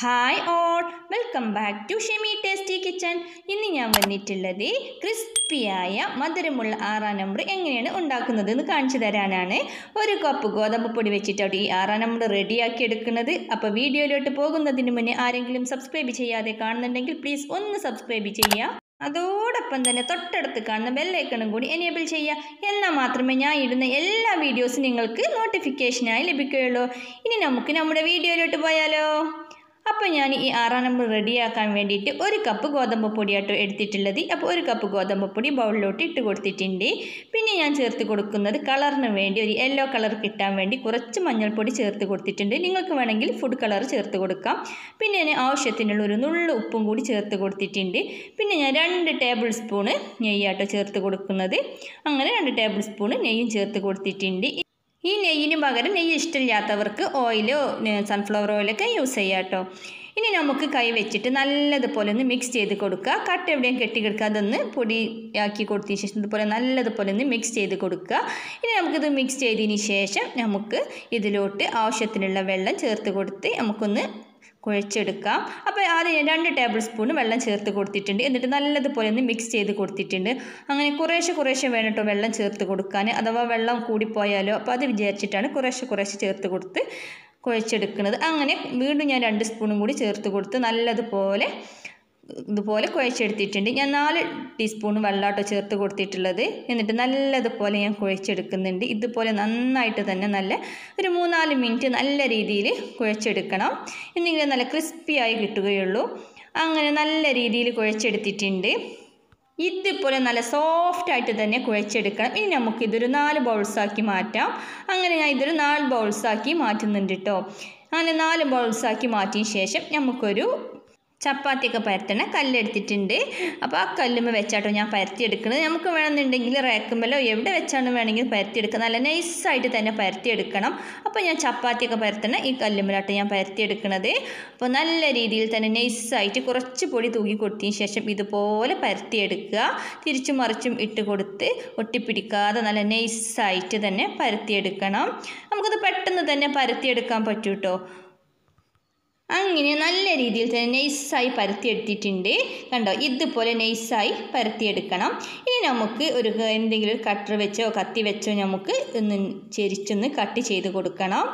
hi all welcome back to Shemi tasty kitchen ഇന്ന് ഞാൻ വന്നിട്ടുള്ളത് ക്രിസ്പിയായ മധുരമുള്ള ആറാം നമ്പർ എങ്ങനെയാണ് ഉണ്ടാക്കുന്നത് എന്ന് കാണിച്ചു തരാനാണ് ഒരു കപ്പ് ഗോതമ്പ് പൊടി വെച്ചിട്ടാണ് ഈ ആറാം നമ്പർ റെഡിയാക്കി എടുക്കുന്നത് അപ്പോൾ വീഡിയോയിലോട്ട് പോകുന്നതിന് മുന്നേ ആരെങ്കിലും സബ്സ്ക്രൈബ് ചെയ്യാതെ കാണുന്നുണ്ടെങ്കിൽ പ്ലീസ് ഒന്ന് സബ്സ്ക്രൈബ് ചെയ്യുക അതോടൊപ്പം തന്നെ തൊട്ടടുത്ത് കാണുന്ന ബെല്ലൈക്കണും കൂടി എനേബിൾ ചെയ്യുക എന്നാൽ മാത്രമേ ഞാൻ ഇടുന്ന എല്ലാ വീഡിയോസും നിങ്ങൾക്ക് നോട്ടിഫിക്കേഷനായി ലഭിക്കുകയുള്ളൂ ഇനി നമുക്ക് നമ്മുടെ വീഡിയോയിലോട്ട് പോയാലോ അപ്പോൾ ഞാൻ ഈ ആറാം നമ്പർ റെഡിയാക്കാൻ വേണ്ടിയിട്ട് ഒരു കപ്പ് ഗോതമ്പ് പൊടിയാട്ടോ എടുത്തിട്ടുള്ളത് അപ്പോൾ ഒരു കപ്പ് ഗോതമ്പ് പൊടി ബൗളിലോട്ട് ഇട്ട് കൊടുത്തിട്ടുണ്ട് പിന്നെ ഞാൻ ചേർത്ത് കൊടുക്കുന്നത് കളറിന് വേണ്ടി ഒരു യെല്ലോ കളർ കിട്ടാൻ വേണ്ടി കുറച്ച് മഞ്ഞൾപ്പൊടി ചേർത്ത് കൊടുത്തിട്ടുണ്ട് നിങ്ങൾക്ക് വേണമെങ്കിൽ ഫുഡ് കളർ ചേർത്ത് കൊടുക്കാം പിന്നെ ഞാൻ ആവശ്യത്തിനുള്ള ഒരു നുള്ളു ഉപ്പും കൂടി ചേർത്ത് കൊടുത്തിട്ടുണ്ട് പിന്നെ ഞാൻ രണ്ട് ടേബിൾ സ്പൂണ് നെയ്യാട്ടോ ചേർത്ത് കൊടുക്കുന്നത് അങ്ങനെ രണ്ട് ടേബിൾ സ്പൂണ് നെയ്യും ചേർത്ത് കൊടുത്തിട്ടുണ്ട് ഈ നെയ്യിന് പകരം നെയ്യ് ഇഷ്ടമില്ലാത്തവർക്ക് ഓയിലോ സൺഫ്ലവർ ഓയിലൊക്കെ യൂസ് ചെയ്യാം കേട്ടോ ഇനി നമുക്ക് കൈ വെച്ചിട്ട് നല്ലതുപോലെ ഒന്ന് മിക്സ് ചെയ്ത് കൊടുക്കുക കട്ട് എവിടെയും കെട്ടിക്കെടുക്കാതെ ഒന്ന് പൊടിയാക്കി കൊടുത്തതിന് ശേഷം ഇതുപോലെ നല്ലതുപോലെ ഒന്ന് മിക്സ് ചെയ്ത് കൊടുക്കുക ഇനി നമുക്കിത് മിക്സ് ചെയ്തതിന് ശേഷം നമുക്ക് ഇതിലോട്ട് ആവശ്യത്തിനുള്ള വെള്ളം ചേർത്ത് കൊടുത്ത് നമുക്കൊന്ന് കുഴച്ചെടുക്കാം അപ്പോൾ ആദ്യം രണ്ട് ടേബിൾ സ്പൂൺ വെള്ളം ചേർത്ത് കൊടുത്തിട്ടുണ്ട് എന്നിട്ട് നല്ലതുപോലെ ഒന്ന് മിക്സ് ചെയ്ത് കൊടുത്തിട്ടുണ്ട് അങ്ങനെ കുറേശ്ശെ കുറേശ്ശെ വേണം കേട്ടോ വെള്ളം ചേർത്ത് കൊടുക്കാൻ അഥവാ വെള്ളം കൂടിപ്പോയാലോ അപ്പോൾ അത് വിചാരിച്ചിട്ടാണ് കുറേശ്ശെ കുറേശ്ശെ ചേർത്ത് കൊടുത്ത് കുഴച്ചെടുക്കുന്നത് അങ്ങനെ വീണ്ടും ഞാൻ രണ്ട് സ്പൂണും കൂടി ചേർത്ത് കൊടുത്ത് നല്ലതുപോലെ ഇതുപോലെ കുഴച്ചെടുത്തിട്ടുണ്ട് ഞാൻ നാല് ടീസ്പൂൺ വെള്ളാട്ടോ ചേർത്ത് കൊടുത്തിട്ടുള്ളത് എന്നിട്ട് നല്ലതുപോലെ ഞാൻ കുഴച്ചെടുക്കുന്നുണ്ട് ഇതുപോലെ നന്നായിട്ട് തന്നെ നല്ല ഒരു മൂന്നാല് മിനിറ്റ് നല്ല രീതിയിൽ കുഴച്ചെടുക്കണം എന്നെങ്കിലും നല്ല ക്രിസ്പിയായി കിട്ടുകയുള്ളൂ അങ്ങനെ നല്ല രീതിയിൽ കുഴച്ചെടുത്തിട്ടുണ്ട് ഇതുപോലെ നല്ല സോഫ്റ്റായിട്ട് തന്നെ കുഴച്ചെടുക്കണം ഇനി നമുക്കിതൊരു നാല് ബൗൾസാക്കി മാറ്റാം അങ്ങനെ ഞാൻ ഇതൊരു നാല് ബൗൾസാക്കി മാറ്റുന്നുണ്ട് കേട്ടോ അങ്ങനെ നാല് ബൗൾസാക്കി മാറ്റിയ ശേഷം നമുക്കൊരു ചപ്പാത്തിയൊക്കെ പരത്തണ കല്ലെടുത്തിട്ടുണ്ട് അപ്പോൾ ആ കല്ലുമ്മ വെച്ചാട്ടോ ഞാൻ പരത്തിയെടുക്കുന്നത് നമുക്ക് വേണമെന്നുണ്ടെങ്കിൽ റേക്കുമ്പലോ എവിടെ വെച്ചാണ് വേണമെങ്കിൽ പരത്തിയെടുക്കുക നല്ല നൈസായിട്ട് തന്നെ പരത്തിയെടുക്കണം അപ്പോൾ ഞാൻ ചപ്പാത്തിയൊക്കെ പരത്തണ ഈ കല്ലുമ്മലാട്ടോ ഞാൻ പരത്തിയെടുക്കുന്നത് അപ്പോൾ നല്ല രീതിയിൽ തന്നെ നൈസായിട്ട് കുറച്ച് പൊടി തൂക്കി കൊടുത്തതിന് ശേഷം ഇതുപോലെ പരത്തിയെടുക്കുക തിരിച്ചും മറിച്ചും ഇട്ട് കൊടുത്ത് ഒട്ടിപ്പിടിക്കാതെ നല്ല നൈസായിട്ട് തന്നെ പരത്തിയെടുക്കണം നമുക്കത് പെട്ടെന്ന് തന്നെ പരത്തിയെടുക്കാൻ പറ്റൂ കേട്ടോ അങ്ങനെ നല്ല രീതിയിൽ തന്നെ നൈസായി പരത്തിയെടുത്തിട്ടുണ്ട് കണ്ടോ ഇതുപോലെ നൈസായി പരത്തിയെടുക്കണം ഇനി നമുക്ക് ഒരു എന്തെങ്കിലും ഒരു കട്ടർ വെച്ചോ കത്തി വെച്ചോ നമുക്ക് ഒന്ന് ചെരിച്ചൊന്ന് കട്ട് ചെയ്ത് കൊടുക്കണം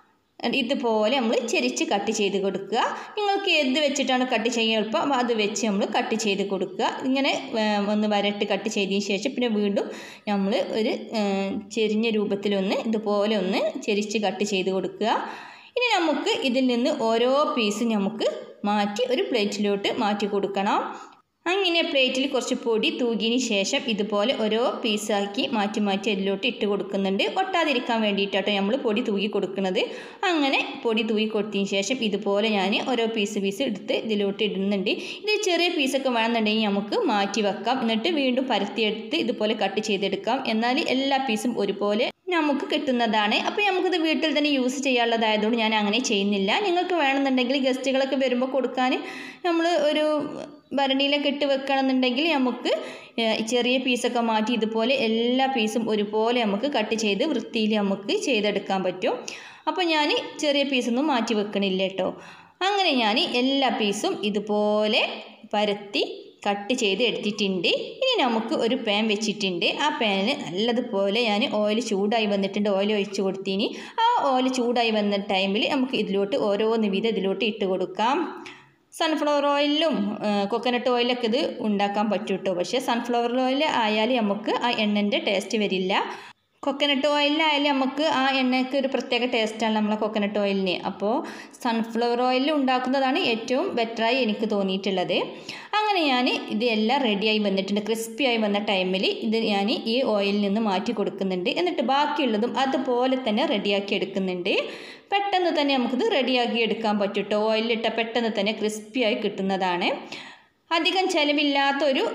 ഇതുപോലെ നമ്മൾ ചെരിച്ച് കട്ട് ചെയ്ത് കൊടുക്കുക നിങ്ങൾക്ക് എന്ത് വെച്ചിട്ടാണ് കട്ട് ചെയ്യാൻ എളുപ്പം അത് വെച്ച് നമ്മൾ കട്ട് ചെയ്ത് കൊടുക്കുക ഇങ്ങനെ ഒന്ന് വരട്ട് കട്ട് ചെയ്തതിന് ശേഷം പിന്നെ വീണ്ടും നമ്മൾ ഒരു ചെരിഞ്ഞ രൂപത്തിലൊന്ന് ഇതുപോലെ ഒന്ന് ചെരിച്ച് കട്ട് ചെയ്ത് കൊടുക്കുക ഇനി നമുക്ക് ഇതിൽ നിന്ന് ഓരോ പീസ് നമുക്ക് മാറ്റി ഒരു പ്ലേറ്റിലോട്ട് മാറ്റി കൊടുക്കണം അങ്ങനെ പ്ലേറ്റിൽ കുറച്ച് പൊടി തൂകിയതിന് ശേഷം ഇതുപോലെ ഓരോ പീസാക്കി മാറ്റി മാറ്റി അതിലോട്ട് ഇട്ട് കൊടുക്കുന്നുണ്ട് ഒട്ടാതിരിക്കാൻ വേണ്ടിയിട്ടാട്ടോ നമ്മൾ പൊടി തൂകി കൊടുക്കുന്നത് അങ്ങനെ പൊടി തൂകി കൊടുത്തതിന് ശേഷം ഇതുപോലെ ഞാൻ ഓരോ പീസ് പീസ് എടുത്ത് ഇതിലോട്ട് ഇടുന്നുണ്ട് ഇത് ചെറിയ പീസൊക്കെ വേണമെന്നുണ്ടെങ്കിൽ നമുക്ക് മാറ്റി വെക്കാം എന്നിട്ട് വീണ്ടും പരത്തിയെടുത്ത് ഇതുപോലെ കട്ട് ചെയ്തെടുക്കാം എന്നാൽ എല്ലാ പീസും ഒരുപോലെ നമുക്ക് കിട്ടുന്നതാണ് അപ്പോൾ നമുക്കിത് വീട്ടിൽ തന്നെ യൂസ് ചെയ്യാനുള്ളതായതുകൊണ്ട് ഞാൻ അങ്ങനെ ചെയ്യുന്നില്ല നിങ്ങൾക്ക് വേണമെന്നുണ്ടെങ്കിൽ ഗസ്റ്റുകളൊക്കെ വരുമ്പോൾ കൊടുക്കാൻ നമ്മൾ ഒരു ഭരണിയിലൊക്കെ ഇട്ട് വെക്കണമെന്നുണ്ടെങ്കിൽ നമുക്ക് ചെറിയ പീസൊക്കെ മാറ്റി ഇതുപോലെ എല്ലാ പീസും ഒരുപോലെ നമുക്ക് കട്ട് ചെയ്ത് വൃത്തിയിൽ നമുക്ക് ചെയ്തെടുക്കാൻ പറ്റും അപ്പോൾ ഞാൻ ചെറിയ പീസൊന്നും മാറ്റി വെക്കണില്ല കേട്ടോ അങ്ങനെ ഞാൻ എല്ലാ പീസും ഇതുപോലെ പരത്തി കട്ട് ചെയ്ത് എടുത്തിട്ടുണ്ട് ഇനി നമുക്ക് ഒരു പാൻ വെച്ചിട്ടുണ്ട് ആ പാനിൽ നല്ലതുപോലെ ഞാൻ ഓയിൽ ചൂടായി വന്നിട്ടുണ്ട് ഓയിൽ ഒഴിച്ച് കൊടുത്തിന് ആ ഓയിൽ ചൂടായി വന്ന ടൈമിൽ നമുക്ക് ഇതിലോട്ട് ഓരോന്ന് വീതം ഇതിലോട്ട് ഇട്ട് കൊടുക്കാം സൺഫ്ലവർ ഓയിലും കൊക്കനട്ട് ഓയിലൊക്കെ ഇത് ഉണ്ടാക്കാൻ പറ്റും കേട്ടോ പക്ഷേ സൺഫ്ലവർ ഓയിൽ ആയാൽ നമുക്ക് ആ എണ്ണൻ്റെ ടേസ്റ്റ് വരില്ല കൊക്കനട്ട് ഓയിലായാലും നമുക്ക് ആ എണ്ണയ്ക്ക് ഒരു പ്രത്യേക ടേസ്റ്റാണ് നമ്മളെ കൊക്കനട്ട് ഓയിലിന് അപ്പോൾ സൺഫ്ലവർ ഓയിൽ ഉണ്ടാക്കുന്നതാണ് ഏറ്റവും ബെറ്ററായി എനിക്ക് തോന്നിയിട്ടുള്ളത് അങ്ങനെ ഞാൻ ഇതെല്ലാം റെഡിയായി വന്നിട്ടുണ്ട് ക്രിസ്പിയായി വന്ന ടൈമിൽ ഇത് ഞാൻ ഈ ഓയിലിൽ നിന്ന് മാറ്റി കൊടുക്കുന്നുണ്ട് എന്നിട്ട് ബാക്കിയുള്ളതും അതുപോലെ തന്നെ റെഡിയാക്കി എടുക്കുന്നുണ്ട് പെട്ടെന്ന് തന്നെ നമുക്കിത് റെഡിയാക്കി എടുക്കാൻ പറ്റും കേട്ടോ ഓയിലിട്ട പെട്ടെന്ന് തന്നെ ക്രിസ്പിയായി കിട്ടുന്നതാണ് അധികം ചിലവില്ലാത്തൊരു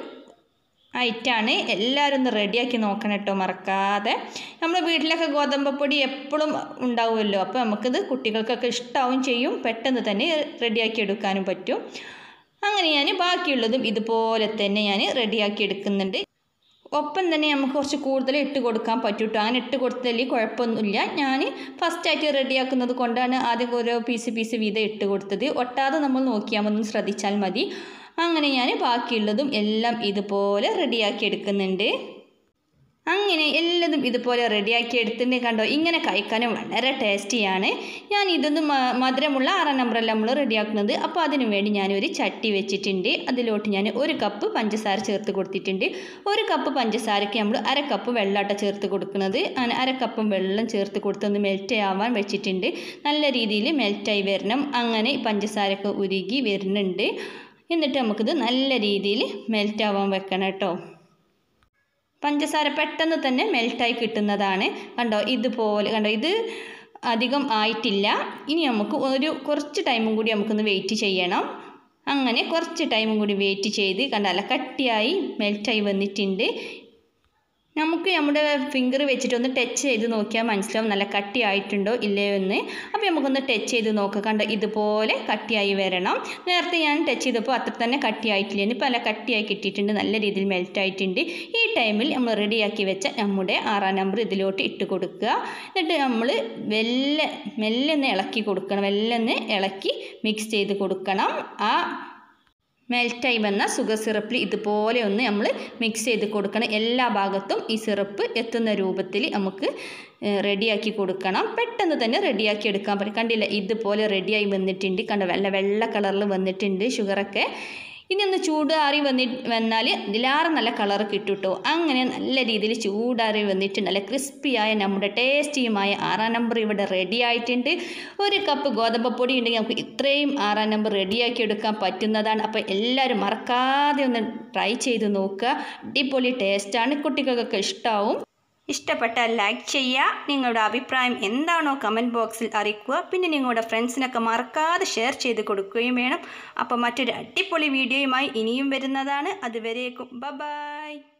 ഐറ്റാണ് എല്ലാവരും ഒന്ന് റെഡിയാക്കി നോക്കണം കേട്ടോ മറക്കാതെ നമ്മുടെ വീട്ടിലൊക്കെ ഗോതമ്പപ്പൊടി എപ്പോഴും ഉണ്ടാവുമല്ലോ അപ്പോൾ നമുക്കിത് കുട്ടികൾക്കൊക്കെ ഇഷ്ടമാവും ചെയ്യും പെട്ടെന്ന് തന്നെ റെഡിയാക്കി എടുക്കാനും പറ്റും അങ്ങനെ ഞാൻ ബാക്കിയുള്ളതും ഇതുപോലെ തന്നെ ഞാൻ റെഡിയാക്കി എടുക്കുന്നുണ്ട് ഒപ്പം തന്നെ നമുക്ക് കുറച്ച് കൂടുതൽ ഇട്ട് കൊടുക്കാൻ പറ്റും കേട്ടോ അങ്ങനെ ഇട്ട് കൊടുത്തതിൽ കുഴപ്പമൊന്നുമില്ല ഞാൻ ഫസ്റ്റായിട്ട് റെഡിയാക്കുന്നത് കൊണ്ടാണ് ആദ്യം ഓരോ പീസ് പീസ് വീതം ഇട്ട് കൊടുത്തത് ഒട്ടാതെ നമ്മൾ നോക്കിയാൽ മതി ഒന്ന് ശ്രദ്ധിച്ചാൽ മതി അങ്ങനെ ഞാൻ ബാക്കിയുള്ളതും എല്ലാം ഇതുപോലെ റെഡിയാക്കി എടുക്കുന്നുണ്ട് അങ്ങനെ എല്ലാതും ഇതുപോലെ റെഡിയാക്കി എടുത്തിട്ട് കണ്ടോ ഇങ്ങനെ കഴിക്കാനും വളരെ ടേസ്റ്റിയാണ് ഞാൻ ഇതൊന്ന് മ- മധുരമുള്ള ആറാം നമ്പറല്ല നമ്മൾ റെഡിയാക്കുന്നത് അപ്പോൾ അതിനു വേണ്ടി ഞാനൊരു ചട്ടി വെച്ചിട്ടുണ്ട് അതിലോട്ട് ഞാൻ ഒരു കപ്പ് പഞ്ചസാര ചേർത്ത് കൊടുത്തിട്ടുണ്ട് ഒരു കപ്പ് പഞ്ചസാരയ്ക്ക് നമ്മൾ അര കപ്പ് വെള്ളാട്ട ചേർത്ത് കൊടുക്കുന്നത് അങ്ങനെ അര കപ്പും വെള്ളം ചേർത്ത് കൊടുത്തൊന്ന് മെൽറ്റ് ആവാൻ വെച്ചിട്ടുണ്ട് നല്ല രീതിയിൽ മെൽറ്റായി വരണം അങ്ങനെ ഈ പഞ്ചസാരയൊക്കെ ഉരുകി വരുന്നുണ്ട് എന്നിട്ട് നമുക്കിത് നല്ല രീതിയിൽ മെൽറ്റ് ആവാൻ വെക്കണം കേട്ടോ പഞ്ചസാര പെട്ടെന്ന് തന്നെ മെൽറ്റായി കിട്ടുന്നതാണ് കണ്ടോ ഇതുപോലെ കണ്ടോ ഇത് അധികം ആയിട്ടില്ല ഇനി നമുക്ക് ഒരു കുറച്ച് ടൈമും കൂടി നമുക്കൊന്ന് വെയിറ്റ് ചെയ്യണം അങ്ങനെ കുറച്ച് ടൈമും കൂടി വെയിറ്റ് ചെയ്ത് കണ്ടല്ല കട്ടിയായി മെൽറ്റായി വന്നിട്ടുണ്ട് നമുക്ക് നമ്മുടെ ഫിംഗർ വെച്ചിട്ടൊന്ന് ടച്ച് ചെയ്ത് നോക്കിയാൽ മനസ്സിലാവും നല്ല കട്ടിയായിട്ടുണ്ടോ ഇല്ലയോ എന്ന് അപ്പോൾ നമുക്കൊന്ന് ടച്ച് ചെയ്ത് നോക്കാം കണ്ടോ ഇതുപോലെ കട്ടിയായി വരണം നേരത്തെ ഞാൻ ടച്ച് ചെയ്തപ്പോൾ അത്ര തന്നെ കട്ടിയായിട്ടില്ല ഇനിയിപ്പോൾ നല്ല കട്ടിയായി കിട്ടിയിട്ടുണ്ട് നല്ല രീതിയിൽ മെൽറ്റ് ആയിട്ടുണ്ട് ഈ ടൈമിൽ നമ്മൾ റെഡിയാക്കി വെച്ച നമ്മുടെ ആറാം നമ്പർ ഇതിലോട്ട് ഇട്ട് കൊടുക്കുക എന്നിട്ട് നമ്മൾ വെല്ലെ മെല്ലെ ഒന്ന് ഇളക്കി കൊടുക്കണം മെല്ലെ ഒന്ന് ഇളക്കി മിക്സ് ചെയ്ത് കൊടുക്കണം ആ മെൽറ്റായി വന്ന സുഗർ സിറപ്പിൽ ഇതുപോലെ ഒന്ന് നമ്മൾ മിക്സ് ചെയ്ത് കൊടുക്കണം എല്ലാ ഭാഗത്തും ഈ സിറപ്പ് എത്തുന്ന രൂപത്തിൽ നമുക്ക് റെഡിയാക്കി കൊടുക്കണം പെട്ടെന്ന് തന്നെ റെഡിയാക്കി എടുക്കാൻ പറ്റും കണ്ടില്ല ഇതുപോലെ റെഡിയായി വന്നിട്ടുണ്ട് കണ്ട വെള്ള വെള്ള കളറിൽ വന്നിട്ടുണ്ട് ഷുഗറൊക്കെ ഇനി ഒന്ന് ചൂടാറി വന്നി വന്നാൽ ഇതിലാറെ നല്ല കളർ കിട്ടും കേട്ടോ അങ്ങനെ നല്ല രീതിയിൽ ചൂടാറി വന്നിട്ട് നല്ല ക്രിസ്പിയായ നമ്മുടെ ടേസ്റ്റിയുമായ ആറാം നമ്പർ ഇവിടെ റെഡി ആയിട്ടുണ്ട് ഒരു കപ്പ് ഗോതമ്പ് പൊടി ഉണ്ടെങ്കിൽ നമുക്ക് ഇത്രയും ആറാം നമ്പർ റെഡിയാക്കി എടുക്കാൻ പറ്റുന്നതാണ് അപ്പോൾ എല്ലാവരും മറക്കാതെ ഒന്ന് ട്രൈ ചെയ്ത് നോക്കുക അടിപൊളി ടേസ്റ്റാണ് കുട്ടികൾക്കൊക്കെ ഇഷ്ടമാവും ഇഷ്ടപ്പെട്ടാൽ ലൈക്ക് ചെയ്യുക നിങ്ങളുടെ അഭിപ്രായം എന്താണോ കമൻറ്റ് ബോക്സിൽ അറിയിക്കുക പിന്നെ നിങ്ങളുടെ ഫ്രണ്ട്സിനൊക്കെ മറക്കാതെ ഷെയർ ചെയ്ത് കൊടുക്കുകയും വേണം അപ്പോൾ മറ്റൊരു അടിപൊളി വീഡിയോയുമായി ഇനിയും വരുന്നതാണ് അതുവരേക്കും ബ ബായ്